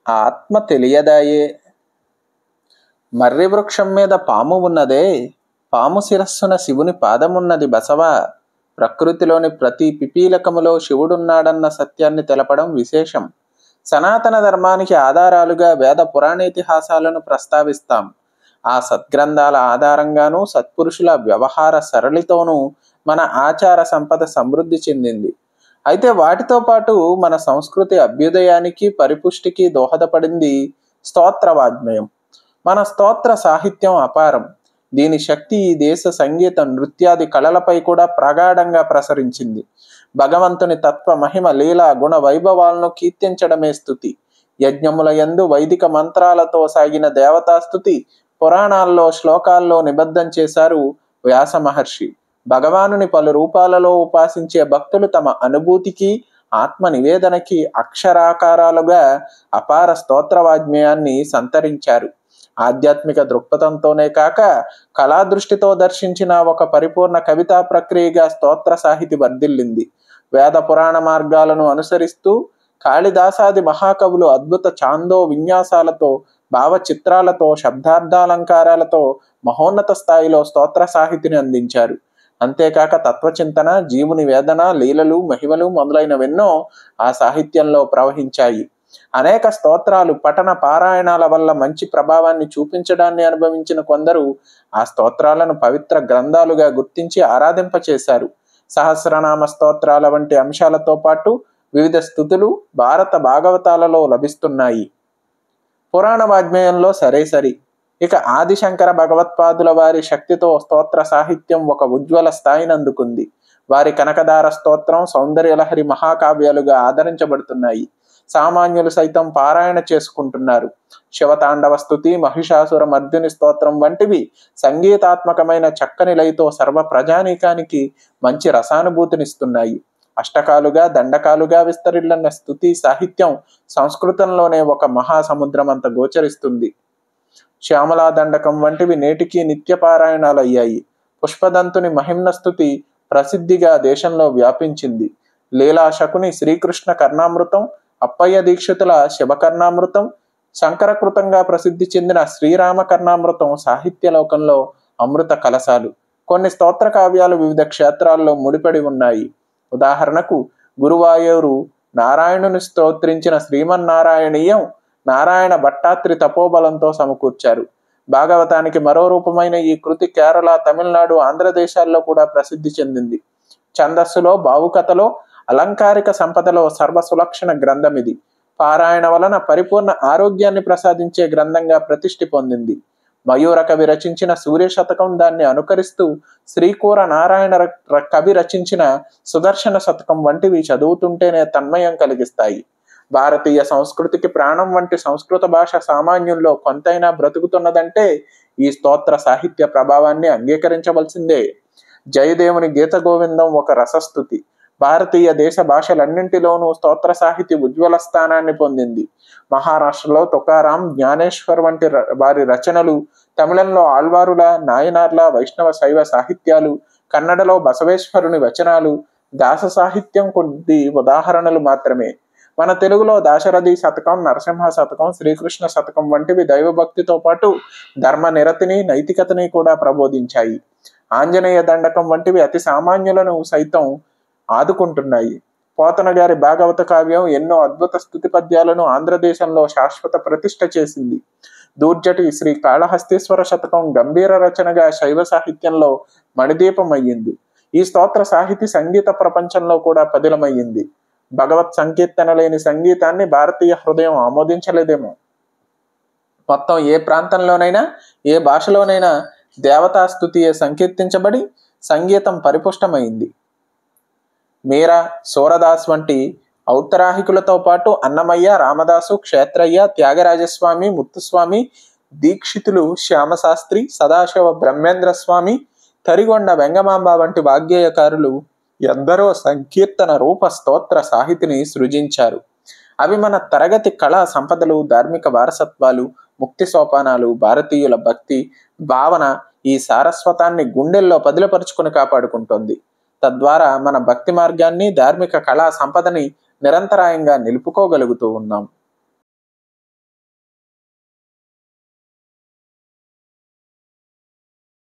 ఆత్మ తెలియదాయే మర్రి వృక్షం మీద పాము ఉన్నదే పాము శిరస్సున శివుని పాదమున్నది బసవ ప్రకృతిలోని ప్రతి పిపీలకములో శివుడున్నాడన్న సత్యాన్ని తెలపడం విశేషం సనాతన ధర్మానికి ఆధారాలుగా వేద పురాణేతిహాసాలను ప్రస్తావిస్తాం ఆ సద్గ్రంథాల ఆధారంగానూ సత్పురుషుల వ్యవహార సరళితోనూ మన ఆచార సంపద సమృద్ధి చెందింది అయితే వాటితో పాటు మన సంస్కృతి అభ్యుదయానికి పరిపుష్టికి దోహదపడింది స్తోత్ర వాజ్మయం మన స్తోత్ర సాహిత్యం అపారం దీని శక్తి ఈ దేశ సంగీత నృత్యాది కళలపై కూడా ప్రగాఢంగా ప్రసరించింది భగవంతుని తత్వ మహిమ లీల గుణ వైభవాలను కీర్తించడమే స్థుతి యజ్ఞముల యందు వైదిక మంత్రాలతో సాగిన దేవతాస్థుతి పురాణాల్లో శ్లోకాల్లో నిబద్ధం చేశారు వ్యాస మహర్షి భగవానుని పలు రూపాలలో ఉపాసించే భక్తులు తమ అనుభూతికి ఆత్మ నివేదనకి అక్షరాకారాలుగా అపార స్తోత్ర వాజ్మయాన్ని సంతరించారు ఆధ్యాత్మిక దృక్పథంతోనే కాక కళాదృష్టితో దర్శించిన ఒక పరిపూర్ణ కవితా ప్రక్రియగా స్తోత్ర సాహితి వర్ధిల్లింది వేద పురాణ మార్గాలను అనుసరిస్తూ కాళిదాసాది మహాకవులు అద్భుత ఛాందో విన్యాసాలతో భావ చిత్రాలతో శబ్దార్థాలంకారాలతో మహోన్నత స్థాయిలో స్తోత్ర సాహితిని అందించారు అంతేకాక తత్వచింతన జీవుని వేదన లీలలు మహిమలు మొదలైనవెన్నో ఆ సాహిత్యంలో ప్రవహించాయి అనేక స్తోత్రాలు పఠన పారాయణాల వల్ల మంచి ప్రభావాన్ని చూపించడాన్ని అనుభవించిన కొందరు ఆ స్తోత్రాలను పవిత్ర గ్రంథాలుగా గుర్తించి ఆరాధింపచేశారు సహస్రనామ స్తోత్రాల వంటి అంశాలతో పాటు వివిధ స్థుతులు భారత భాగవతాలలో లభిస్తున్నాయి పురాణ వాజ్మయంలో సరే సరి ఇక ఆదిశంకర భగవత్పాదుల వారి శక్తితో స్తోత్ర సాహిత్యం ఒక ఉజ్వల స్థాయిని అందుకుంది వారి కనకదార స్తోత్రం సౌందర్యలహరి మహాకావ్యాలుగా ఆదరించబడుతున్నాయి సామాన్యులు సైతం పారాయణ చేసుకుంటున్నారు శివతాండవ స్థుతి మహిషాసుర మర్దిని స్తోత్రం వంటివి సంగీతాత్మకమైన చక్కని లయతో సర్వ ప్రజానీకానికి మంచి రసానుభూతినిస్తున్నాయి అష్టకాలుగా దండకాలుగా విస్తరిల్లన్న స్థుతి సాహిత్యం సంస్కృతంలోనే ఒక మహాసముద్రం అంత గోచరిస్తుంది శ్యామలా దండకం వంటివి నేటికి నిత్య పారాయణాలు అయ్యాయి పుష్పదంతుని మహిమ్న స్థుతి ప్రసిద్ధిగా దేశంలో వ్యాపించింది లీలా శకుని శ్రీకృష్ణ కర్ణామృతం అప్పయ్య దీక్షితుల శివకర్ణామృతం శంకరకృతంగా ప్రసిద్ధి చెందిన శ్రీరామ కర్ణామృతం సాహిత్య లోకంలో అమృత కలశాలు కొన్ని స్తోత్ర కావ్యాలు వివిధ క్షేత్రాల్లో ముడిపడి ఉన్నాయి ఉదాహరణకు గురువాయూరు నారాయణుని స్తోత్రించిన శ్రీమన్నారాయణీయం నారాయణ భట్టాత్రి తపోబలంతో సమకూర్చారు భాగవతానికి మరో రూపమైన ఈ కృతి కేరళ తమిళనాడు ఆంధ్రదేశాల్లో కూడా ప్రసిద్ధి చెందింది ఛందస్సులో భావుకథలో అలంకారిక సంపదలో సర్వసులక్షణ గ్రంథం ఇది పారాయణ వలన పరిపూర్ణ ఆరోగ్యాన్ని ప్రసాదించే గ్రంథంగా ప్రతిష్ఠి పొందింది మయూర కవి రచించిన సూర్య శతకం దాన్ని అనుకరిస్తూ శ్రీకూర నారాయణ ర- కవి రచించిన సుదర్శన శతకం వంటివి చదువుతుంటేనే తన్మయం కలిగిస్తాయి భారతీయ సంస్కృతికి ప్రాణం వంటి సంస్కృత భాష సామాన్యుల్లో కొంతైనా బ్రతుకుతున్నదంటే ఈ స్తోత్ర సాహిత్య ప్రభావాన్ని అంగీకరించవలసిందే జయదేవుని గీత గోవిందం ఒక రసస్థుతి భారతీయ దేశ భాషలన్నింటిలోనూ స్తోత్ర సాహితీ ఉజ్వల స్థానాన్ని పొందింది మహారాష్ట్రలో తుకారాం జ్ఞానేశ్వర్ వంటి ర- వారి రచనలు తమిళంలో ఆళ్వారుల నాయనార్ల వైష్ణవ శైవ సాహిత్యాలు కన్నడలో బసవేశ్వరుని వచనాలు దాస సాహిత్యం కొద్ది ఉదాహరణలు మాత్రమే మన తెలుగులో దాశరథి శతకం నరసింహ శతకం శ్రీకృష్ణ శతకం వంటివి దైవభక్తితో పాటు ధర్మ నిరతిని నైతికతని కూడా ప్రబోధించాయి ఆంజనేయ దండకం వంటివి అతి సామాన్యులను సైతం ఆదుకుంటున్నాయి పోతన గారి భాగవత కావ్యం ఎన్నో అద్భుత స్థుతి పద్యాలను ఆంధ్రదేశంలో శాశ్వత ప్రతిష్ఠ చేసింది దూర్జటి శ్రీ కాళహస్తీశ్వర శతకం గంభీర రచనగా శైవ సాహిత్యంలో మణిదీపం అయ్యింది ఈ స్తోత్ర సాహితీ సంగీత ప్రపంచంలో కూడా పదిలమయ్యింది భగవత్ సంకీర్తన లేని సంగీతాన్ని భారతీయ హృదయం ఆమోదించలేదేమో మొత్తం ఏ ప్రాంతంలోనైనా ఏ భాషలోనైనా దేవతా స్తుతియే సంకీర్తించబడి సంగీతం పరిపుష్టమైంది మీరా సూరదాస్ వంటి ఔత్తరాహికులతో పాటు అన్నమయ్య రామదాసు క్షేత్రయ్య త్యాగరాజస్వామి ముత్తుస్వామి దీక్షితులు శ్యామశాస్త్రి సదాశివ బ్రహ్మేంద్ర స్వామి తరిగొండ వెంగమాంబ వంటి వాగ్గేయకారులు ఎందరో సంకీర్తన రూప స్తోత్ర సాహితిని సృజించారు అవి మన తరగతి కళా సంపదలు ధార్మిక వారసత్వాలు ముక్తి సోపానాలు భారతీయుల భక్తి భావన ఈ సారస్వతాన్ని గుండెల్లో పదిలపరుచుకుని కాపాడుకుంటోంది తద్వారా మన భక్తి మార్గాన్ని ధార్మిక కళా సంపదని నిరంతరాయంగా నిలుపుకోగలుగుతూ ఉన్నాం